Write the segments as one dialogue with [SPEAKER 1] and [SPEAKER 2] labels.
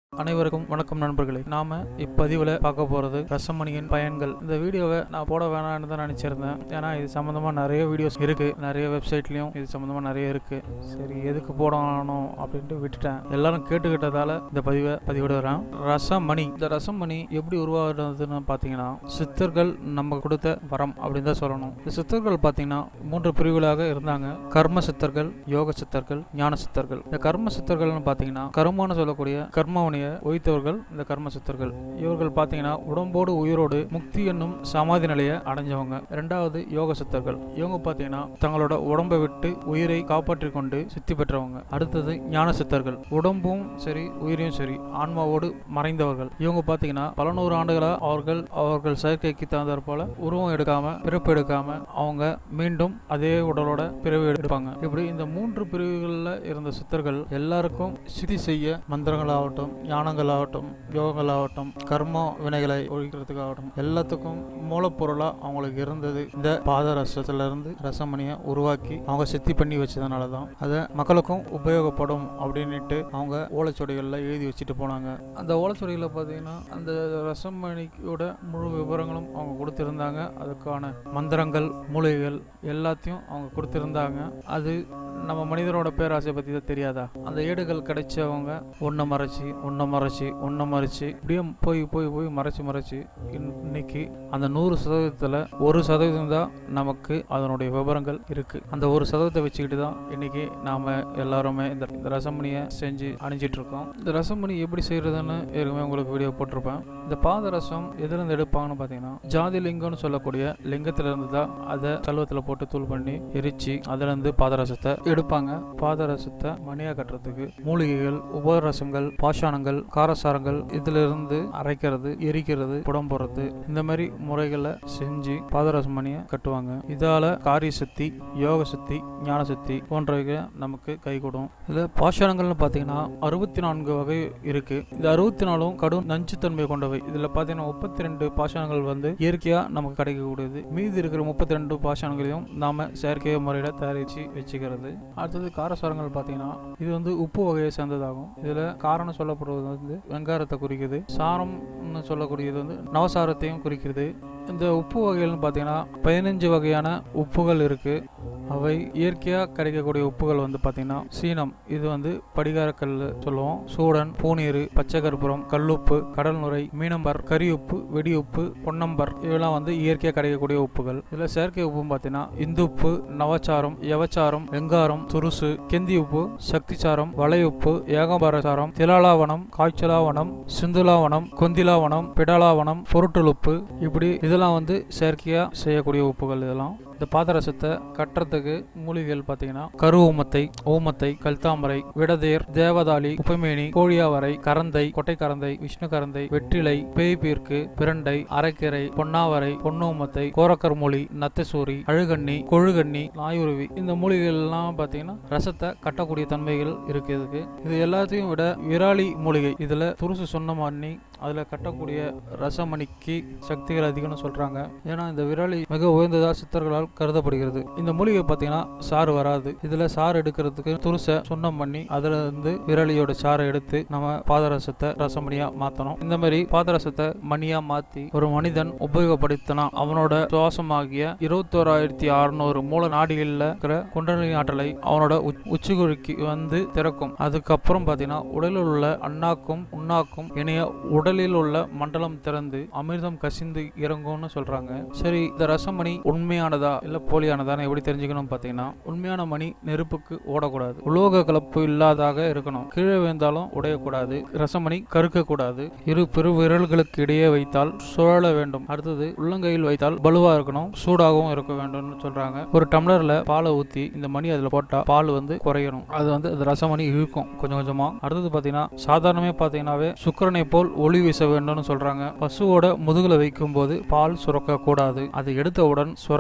[SPEAKER 1] அனைவருக்கும் வணக்கம் நண்பர்களே நாம இப்பதிவில் பார்க்க போறது ரசமணியின் பயன்கள் இந்த வீடியோவை நான் போட வேணாம்னு தான் நினைச்சிருந்தேன் ஏன்னா இது சம்மந்தமா நிறைய வீடியோஸ் இருக்கு நிறைய வெப்சைட்லயும் இது சம்மந்தமா நிறைய இருக்கு சரி எதுக்கு போடணும் அப்படின்ட்டு விட்டுட்டேன் எல்லாரும் கேட்டுக்கிட்டதால இந்த பதிவை பதிவிடுறேன் ரசமணி இந்த ரசமணி எப்படி உருவாகுறதுன்னு பார்த்தீங்கன்னா சித்தர்கள் நம்ம கொடுத்த வரம் அப்படின்னு தான் சொல்லணும் இந்த சித்தர்கள் பார்த்தீங்கன்னா மூன்று பிரிவுகளாக இருந்தாங்க கர்ம சித்தர்கள் யோக சித்தர்கள் ஞான சித்தர்கள் இந்த கர்ம சித்தர்கள்னு பார்த்தீங்கன்னா கர்மான்னு சொல்லக்கூடிய கர்மவனிய ஒய்த்தவர்கள் இந்த கர்ம சித்தர்கள் இவர்கள் பார்த்தீங்கன்னா உடம்போடு உயிரோடு முக்தி என்னும் சமாதி நிலையை அடைஞ்சவங்க ரெண்டாவது யோக சித்தர்கள் இவங்க பார்த்தீங்கன்னா தங்களோட உடம்பை விட்டு உயிரை காப்பாற்றிக் கொண்டு சித்தி பெற்றவங்க அடுத்தது ஞான சித்தர்கள் உடம்பும் சரி உயிரையும் சரி ஆன்மாவோடு மறைந்தவர்கள் இவங்க பார்த்தீங்கன்னா பல நூறு ஆண்டுகளா அவர்கள் அவர்கள் செயற்கைக்கு தகுந்தாற் போல உருவம் எடுக்காம பிறப்பு எடுக்காம அவங்க மீண்டும் அதே உடலோட பிறவி எடுப்பாங்க இப்படி இந்த மூன்று பிரிவுகளில் இருந்த சித்தர்கள் எல்லாருக்கும் சித்தி செய்ய மந்திரங்களாகட்டும் ஞானங்களாகட்டும் யோகங்களாகட்டும் கர்ம வினைகளை ஒழிக்கிறதுக்காகட்டும் எல்லாத்துக்கும் மூலப்பொருளா அவங்களுக்கு இருந்தது இந்த பாதரசத்துல இருந்து ரசமணியை உருவாக்கி அவங்க சித்தி பண்ணி வச்சதுனால தான் அதை மக்களுக்கும் உபயோகப்படும் அப்படின்னுட்டு அவங்க ஓலைச்சுவடிகளில் எழுதி வச்சுட்டு போனாங்க அந்த ஓலைச்சுவடிகளில் பார்த்தீங்கன்னா அந்த ரசமணியோட முழு விவரங்களும் அவங்க கொடுத்திருந்தாங்க அதுக்கான மந்திரங்கள் மூலிகைகள் எல்லாத்தையும் அவங்க கொடுத்திருந்தாங்க அது நம்ம மனிதனோட பேராசை பற்றி தான் தெரியாதா அந்த ஏடுகள் கிடைச்சவங்க ஒன்றை மறைச்சி ஒன்றை மறைச்சி ஒன்றை மறைச்சி இப்படியே போய் போய் போய் மறைச்சி மறைச்சி இன்னைக்கு அந்த நூறு சதவீதத்தில் ஒரு சதவீதம் தான் நமக்கு அதனுடைய விவரங்கள் இருக்கு அந்த ஒரு சதவீதத்தை வச்சுக்கிட்டு தான் இன்னைக்கு நாம எல்லாருமே இந்த இந்த ரசமணியை செஞ்சு அணிஞ்சிட்டு இருக்கோம் இந்த ரசமணி எப்படி செய்யறதுன்னு ஏற்கனவே உங்களுக்கு வீடியோ போட்டிருப்பேன் இந்த பாதரசம் எதுலேருந்து எடுப்பாங்கன்னு பார்த்தீங்கன்னா ஜாதி லிங்கம்னு சொல்லக்கூடிய லிங்கத்துல இருந்து தான் அதை கல்வத்தில் போட்டு தூள் பண்ணி எரிச்சு அதுல இருந்து பாதரசத்தை எடுப்பாங்க பாதரசத்தை மணியா கட்டுறதுக்கு மூலிகைகள் உபரசங்கள் பாஷாணங்கள் காரசாரங்கள் இதுல இருந்து அரைக்கிறது எரிக்கிறது புடம் போடுறது இந்த மாதிரி முறைகளை செஞ்சு பாதரச மணியை கட்டுவாங்க இதால காரிய சக்தி யோக சக்தி ஞான சக்தி போன்றவைகள் நமக்கு கைகூடும் இதுல பாஷாணங்கள்னு பார்த்தீங்கன்னா அறுபத்தி நான்கு வகை இருக்கு இந்த அறுபத்தி நாலும் கடும் நஞ்சுத்தன்மை கொண்டவை இதுல பார்த்தீங்கன்னா முப்பத்தி ரெண்டு பாஷாணங்கள் வந்து இயற்கையா நமக்கு கிடைக்கக்கூடியது மீதி இருக்கிற முப்பத்தி ரெண்டு பாஷாணங்களையும் நாம செயற்கை முறையில தயாரிச்சு வச்சுக்கிறது அடுத்தது காரசாரங்கள் பார்த்தீங்கன்னா இது வந்து உப்பு வகையை சேர்ந்ததாகும் இதுல காரணம் சொல்லப்படுவது வந்து வெங்காரத்தை குறிக்குது சாரம்னு சொல்லக்கூடியது வந்து நவசாரத்தையும் குறிக்கிறது இந்த உப்பு வகைகள்னு பார்த்தீங்கன்னா பதினஞ்சு வகையான உப்புகள் இருக்கு அவை இயற்கையாக கிடைக்கக்கூடிய உப்புகள் வந்து பார்த்தீங்கன்னா சீனம் இது வந்து படிகாரக்கல் சொல்லுவோம் சூடன் பூநீர் பச்சை கற்பூரம் கல்லுப்பு கடல் நுரை மீனம்பர் கரி உப்பு வெடி உப்பு பொன்னம்பர் இதெல்லாம் வந்து இயற்கையாக கிடைக்கக்கூடிய உப்புகள் இதில் செயற்கை உப்புன்னு பார்த்தீங்கன்னா இந்து உப்பு நவச்சாரம் யவச்சாரம் வெங்காரம் துருசு கெந்தி உப்பு சக்திச்சாரம் வளை உப்பு ஏகபாரசாரம் திலாலாவனம் காய்ச்சலாவனம் சிந்துலாவனம் கொந்திலாவனம் பிடாலாவனம் பொருட்டல் உப்பு இப்படி இதெல்லாம் வந்து செயற்கையாக செய்யக்கூடிய உப்புகள் இதெல்லாம் இந்த பாதரசத்தை கட்டுறதுக்கு மூலிகைகள் பார்த்தீங்கன்னா கரு ஊமத்தை ஊமத்தை கல்தாமரை விடதேர் தேவதாளி உப்பமேனி கோழியாவரை கரந்தை கொட்டை கரந்தை விஷ்ணு கரந்தை வெற்றிலை பேய்பீர்க்கு பிரண்டை அரைக்கீரை பொன்னாவரை பொன்னூமத்தை கோரக்கர்மூலி நத்தசூரி அழுகண்ணி கொழுகண்ணி நாயுருவி இந்த மூலிகைகள் எல்லாம் பார்த்தீங்கன்னா ரசத்தை கட்டக்கூடிய தன்மைகள் இருக்கு இதுக்கு இது எல்லாத்தையும் விட விராலி மூலிகை இதுல துருசு சொன்ன மாதிரி அதுல கட்டக்கூடிய ரசமணிக்கு சக்திகள் அதிகம்னு சொல்றாங்க ஏன்னா இந்த விராலி மிக உயர்ந்ததா சித்தர்களால் கருதப்படுகிறது இந்த மூலிகை பார்த்தீங்கன்னா சாறு வராது இதுல சாறு எடுக்கிறதுக்கு துருசை சுண்ணம் பண்ணி அதுல இருந்து விரலியோட சாறை எடுத்து நம்ம பாதரசத்தை ரசமணியா மாத்தணும் இந்த மாதிரி பாதரசத்தை மணியா மாத்தி ஒரு மனிதன் உபயோகப்படுத்தினா அவனோட சுவாசமாகிய இருபத்தோராயிரத்தி அறுநூறு மூல நாடிகளில் இருக்கிற குண்டலினி ஆற்றலை அவனோட உச்- உச்சிகுறிக்கு வந்து திறக்கும் அதுக்கப்புறம் பார்த்தீங்கன்னா உடலில் உள்ள அண்ணாக்கும் உண்ணாக்கும் இணைய உடலில் உள்ள மண்டலம் திறந்து அமிர்தம் கசிந்து இறங்கும்னு சொல்றாங்க சரி இந்த ரசமணி உண்மையானதா இல்ல போலியானதான்னு எப்படி தெரிஞ்சுக்கணும் பார்த்தீங்கன்னா உண்மையான மணி நெருப்புக்கு ஓடக்கூடாது உலோக கலப்பு இல்லாதாக இருக்கணும் கீழே விழுந்தாலும் உடையக்கூடாது ரசமணி கருக்க கூடாது இரு பெரு விரல்களுக்கு இடையே வைத்தால் சுழல வேண்டும் அடுத்தது உள்ளங்கையில் வைத்தால் பலுவா இருக்கணும் சூடாகவும் இருக்க வேண்டும்னு சொல்றாங்க ஒரு டம்ளர்ல பாலை ஊத்தி இந்த மணி அதுல போட்டா பால் வந்து குறையணும் அது வந்து அந்த ரசமணி இழுக்கும் கொஞ்சம் கொஞ்சமா அடுத்தது பாத்தீங்கன்னா சாதாரணமே பாத்தீங்கன்னாவே சுக்கிரனை போல் ஒளி வீச வேண்டும்னு சொல்றாங்க பசுவோட முதுகுல வைக்கும் போது பால் சுரக்க கூடாது அது எடுத்தவுடன் சுரக்கிறத விட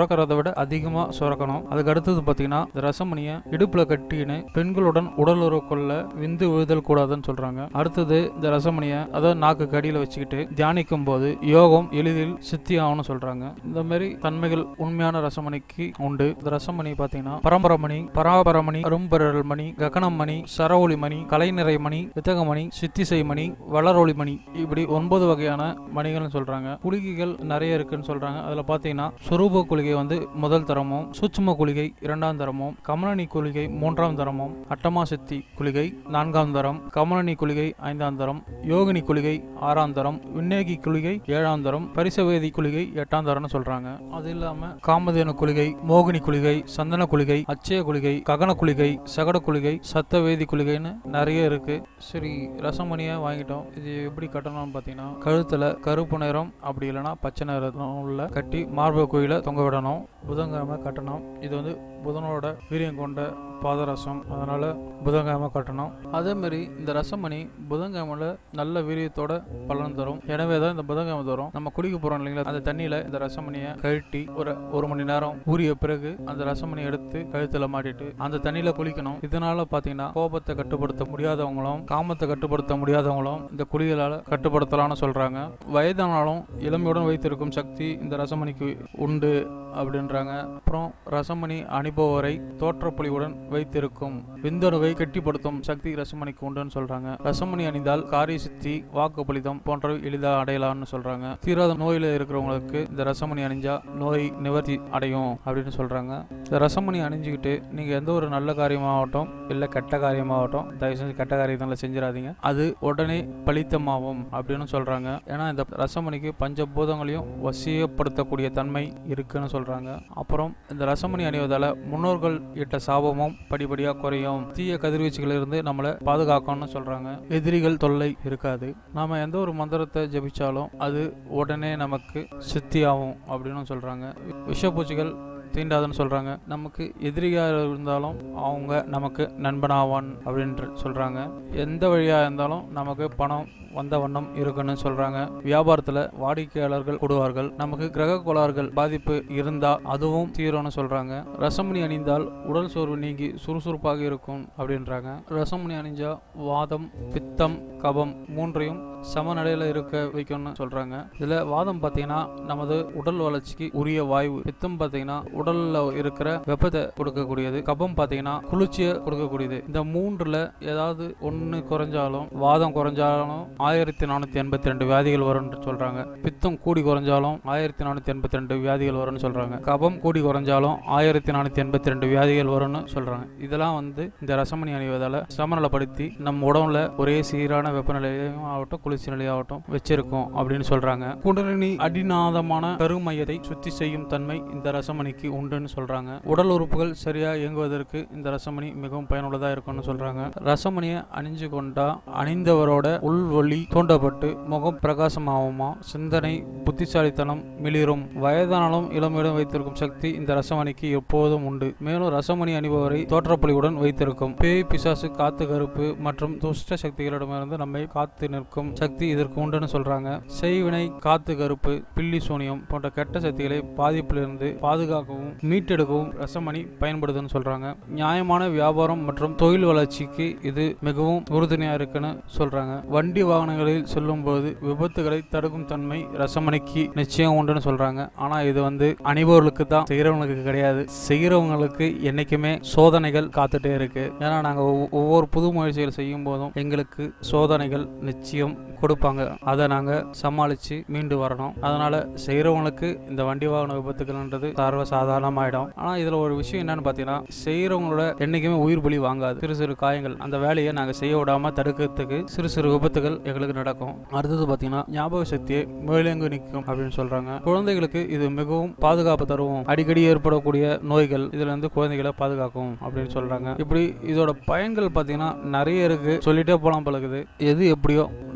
[SPEAKER 1] விட அதிகமா சுரக்கணும் அதுக்கு அடுத்தது பாத்தீங்கன்னா இந்த ரசமணியை இடுப்புல கட்டின்னு பெண்களுடன் உடலுறவு கொள்ள விந்து விழுதல் கூடாதுன்னு சொல்றாங்க அடுத்தது இந்த ரசமணியை அதாவது நாக்கு கடியில வச்சுக்கிட்டு தியானிக்கும் போது யோகம் எளிதில் சித்தி ஆகும்னு சொல்றாங்க இந்த மாதிரி தன்மைகள் உண்மையான ரசமணிக்கு உண்டு இந்த ரசமணி பாத்தீங்கன்னா பரம்பரமணி பராபரமணி அரும்பரல் மணி ககனம் மணி சரவொளி மணி கலைநிறை மணி வித்தகமணி சித்திசை மணி வளரொளி மணி இப்படி ஒன்பது வகையான மணிகள்னு சொல்றாங்க குளிகைகள் நிறைய இருக்குன்னு சொல்றாங்க அதுல பாத்தீங்கன்னா சுரூப குளிகை வந்து முதல் தரமும் சூட்சும குளிகை இரண்டாம் தரமும் கமலனி குளிகை மூன்றாம் தரமும் அட்டமா சித்தி குளிகை நான்காம் தரம் கமலனி குளிகை ஐந்தாம் தரம் யோகினி குளிகை ஆறாம் தரம் விண்ணேகி குளிகை ஏழாம் தரம் பரிசவேதி குளிகை எட்டாம் தரம்னு சொல்றாங்க அது இல்லாம காமதேனு குளிகை மோகினி குளிகை சந்தன குளிகை அச்சய குளிகை ககன குளிகை சகட குளிகை சத்தவேதி குளிகைன்னு நிறைய இருக்கு சரி ரசமணியை வாங்கிட்டோம் இது எப்படி கட்டணும்னு பார்த்தீங்கன்னா கழுத்தில் கருப்பு நிறம் அப்படி இல்லைன்னா பச்சை நிறம் உள்ள கட்டி மார்பு கோயில தொங்க விடணும் புதன்கிழமை கட்டணும் இது வந்து புதனோட வீரியம் கொண்ட பாதரசம் அதனால புதன்கிழமை கட்டணும் அதே மாதிரி இந்த ரசமணி புதன்கிழமையில நல்ல வீரியத்தோட பலன் தரும் எனவே தான் இந்த புதன்கிழமை தரும் நம்ம குடிக்க போறோம் இல்லைங்களா அந்த தண்ணியில இந்த ரசமணியை கழட்டி ஒரு ஒரு மணி நேரம் ஊறிய பிறகு அந்த ரசமணி எடுத்து கழுத்துல மாட்டிட்டு அந்த தண்ணியில குளிக்கணும் இதனால பாத்தீங்கன்னா கோபத்தை கட்டுப்படுத்த முடியாதவங்களும் காமத்தை கட்டுப்படுத்த முடியாதவங்களும் இந்த குளிகளால கட்டுப்படுத்தலாம்னு சொல்றாங்க வயதானாலும் இளமையுடன் வைத்திருக்கும் சக்தி இந்த ரசமணிக்கு உண்டு அப்படின்றாங்க அப்புறம் ரசமணி அனுபவரை தோற்றப்பொலிவுடன் வைத்திருக்கும் விந்தணுவை கெட்டிப்படுத்தும் சக்தி ரசமணிக்கு உண்டுன்னு சொல்றாங்க ரசமணி அணிந்தால் காரிய சித்தி வாக்கு பலிதம் போன்றவை எளிதாக அடையலாம்னு சொல்றாங்க தீராத நோயில இருக்கிறவங்களுக்கு இந்த ரசமணி அணிஞ்சா நோய் நிவர்த்தி அடையும் அப்படின்னு சொல்றாங்க இந்த ரசமணி அணிஞ்சுக்கிட்டு நீங்க எந்த ஒரு நல்ல காரியமாகட்டும் இல்ல கெட்ட காரியமாகட்டும் தயவு செஞ்சு கெட்ட காரியத்தில் செஞ்சிடாதீங்க அது உடனே பலித்தமாகும் அப்படின்னு சொல்றாங்க ஏன்னா இந்த ரசமணிக்கு பஞ்சபூதங்களையும் வசியப்படுத்தக்கூடிய தன்மை இருக்குன்னு சொல்றாங்க அப்புறம் இந்த ரசமணி அணிவதால முன்னோர்கள் இட்ட சாபமும் படிப்படியா குறையும் தீய கதிர்வீச்சுகளில் இருந்து நம்மளை பாதுகாக்கும்னு சொல்றாங்க எதிரிகள் தொல்லை இருக்காது நாம எந்த ஒரு மந்திரத்தை ஜபிச்சாலும் அது உடனே நமக்கு சித்தியாகும் அப்படின்னு சொல்றாங்க விஷப்பூச்சிகள் தீண்டாதுன்னு சொல்றாங்க நமக்கு எதிரியாக இருந்தாலும் அவங்க நமக்கு நண்பனாவான் அப்படின்ட்டு சொல்றாங்க எந்த வழியா இருந்தாலும் நமக்கு பணம் வந்த வண்ணம் இருக்குன்னு சொல்றாங்க வியாபாரத்துல வாடிக்கையாளர்கள் கூடுவார்கள் நமக்கு கிரக கோளாறுகள் பாதிப்பு இருந்தா அதுவும் தீரும்னு சொல்றாங்க ரசமணி அணிந்தால் உடல் சோர்வு நீங்கி சுறுசுறுப்பாக இருக்கும் அப்படின்றாங்க ரசமணி அணிஞ்சா வாதம் பித்தம் கபம் மூன்றையும் சமநிலையில இருக்க வைக்கும்னு சொல்றாங்க இதுல வாதம் பாத்தீங்கன்னா நமது உடல் வளர்ச்சிக்கு உரிய வாயு பித்தம் பாத்தீங்கன்னா உடல்ல இருக்கிற வெப்பத்தை கொடுக்கக்கூடியது கபம் பாத்தீங்கன்னா குளிர்ச்சியை கொடுக்கக்கூடியது இந்த மூன்றுல ஏதாவது ஒண்ணு குறைஞ்சாலும் வாதம் குறைஞ்சாலும் ஆயிரத்தி நானூத்தி எண்பத்தி ரெண்டு வியாதிகள் வரும்னு சொல்றாங்க பித்தம் கூடி குறைஞ்சாலும் ஆயிரத்தி நானூத்தி எண்பத்தி ரெண்டு வியாதிகள் வரும்னு சொல்றாங்க கபம் கூடி குறைஞ்சாலும் ஆயிரத்தி நானூத்தி எண்பத்தி ரெண்டு வியாதிகள் வரும்னு சொல்றாங்க இதெல்லாம் வந்து இந்த ரசமணி அணிவதால சமநிலைப்படுத்தி நம்ம உடம்புல ஒரே சீரான வெப்பநிலையும் ஆகட்டும் குளிர்ச்சி நிலையாகட்டும் வச்சிருக்கோம் அப்படின்னு சொல்றாங்க குண்டலினி அடிநாதமான கருமையத்தை சுத்தி செய்யும் தன்மை இந்த ரசமணிக்கு உண்டுன்னு சொல்றாங்க உடல் உறுப்புகள் சரியா இயங்குவதற்கு இந்த ரசமணி மிகவும் பயனுள்ளதா இருக்கும்னு சொல்றாங்க ரசமணியை அணிஞ்சு கொண்டா அணிந்தவரோட உள்வொளி தூண்டப்பட்டு முகம் பிரகாசமாகுமா சிந்தனை புத்திசாலித்தனம் மிளிரும் வயதானாலும் இளமையுடன் வைத்திருக்கும் சக்தி இந்த ரசமணிக்கு எப்போதும் உண்டு மேலும் ரசமணி அணிபவரை தோற்றப்பொலிவுடன் வைத்திருக்கும் பேய் பிசாசு காத்து கருப்பு மற்றும் துஷ்ட சக்திகளிடமிருந்து நம்மை காத்து நிற்கும் சக்தி இதற்கு உண்டுன்னு சொல்றாங்க செய்வினை காத்து கருப்பு பில்லி சூனியம் போன்ற கெட்ட சக்திகளை பாதிப்பிலிருந்து பாதுகாக்கவும் மீட்டெடுக்கவும் ரசமணி பயன்படுதுன்னு சொல்றாங்க நியாயமான வியாபாரம் மற்றும் தொழில் வளர்ச்சிக்கு இது மிகவும் உறுதுணையா இருக்குன்னு சொல்றாங்க வண்டி வாகனங்களில் செல்லும் போது விபத்துகளை தடுக்கும் தன்மை ரசமணிக்கு நிச்சயம் உண்டுன்னு சொல்றாங்க ஆனா இது வந்து அணிபவர்களுக்கு தான் செய்யறவங்களுக்கு கிடையாது செய்யறவங்களுக்கு என்னைக்குமே சோதனைகள் காத்துட்டே இருக்கு ஏன்னா நாங்க ஒவ்வொ- ஒவ்வொரு புது முயற்சிகள் செய்யும் போதும் எங்களுக்கு சோதனைகள் நிச்சயம் கொடுப்பாங்க அதை நாங்க சமாளிச்சு மீண்டு வரணும் அதனால செய்யறவங்களுக்கு இந்த வண்டி வாகன விபத்துகள்ன்றது சர்வ சாதாரணமாயிடும் ஆனா இதுல ஒரு விஷயம் என்னன்னு பாத்தீங்கன்னா செய்யறவங்களோட என்னைக்குமே உயிர் பலி வாங்காது சிறு சிறு காயங்கள் அந்த வேலையை நாங்க செய்ய விடாம தடுக்கிறதுக்கு சிறு சிறு விபத்துகள் எங்களுக்கு நடக்கும் அடுத்தது பாத்தீங்கன்னா ஞாபக சக்தியை மேலெங்கு நிற்கும் அப்படின்னு சொல்றாங்க குழந்தைகளுக்கு இது மிகவும் பாதுகாப்பு தரும் அடிக்கடி ஏற்படக்கூடிய நோய்கள் இதுல இருந்து குழந்தைகளை பாதுகாக்கும் அப்படின்னு சொல்றாங்க இப்படி இதோட பயன்கள் பாத்தீங்கன்னா நிறைய இருக்கு சொல்லிட்டே போலாம் பழகுது எது எப்படியோ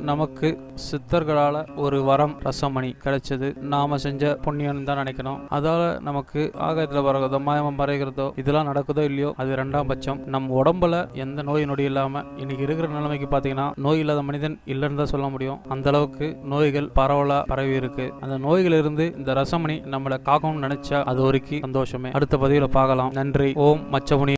[SPEAKER 1] நமக்கு சித்தர்களால் ஒரு வரம் ரசமணி கிடைச்சது நாம செஞ்ச புண்ணியம் தான் நினைக்கணும் அதால நமக்கு ஆகாயத்தில் பறக்கிறதோ மாயமம் பறக்கிறதோ இதெல்லாம் நடக்குதோ இல்லையோ அது ரெண்டாம் பட்சம் நம்ம உடம்புல எந்த நோய் நொடி இல்லாம இன்னைக்கு இருக்கிற நிலைமைக்கு பார்த்தீங்கன்னா நோய் இல்லாத மனிதன் இல்லைன்னு தான் சொல்ல முடியும் அந்த அளவுக்கு நோய்கள் பரவலா பரவி இருக்கு அந்த நோய்கள் இருந்து இந்த ரசமணி நம்மளை காக்கணும்னு நினைச்சா அது வரைக்கும் சந்தோஷமே அடுத்த பதிவில் பார்க்கலாம் நன்றி ஓம் மச்சமுனி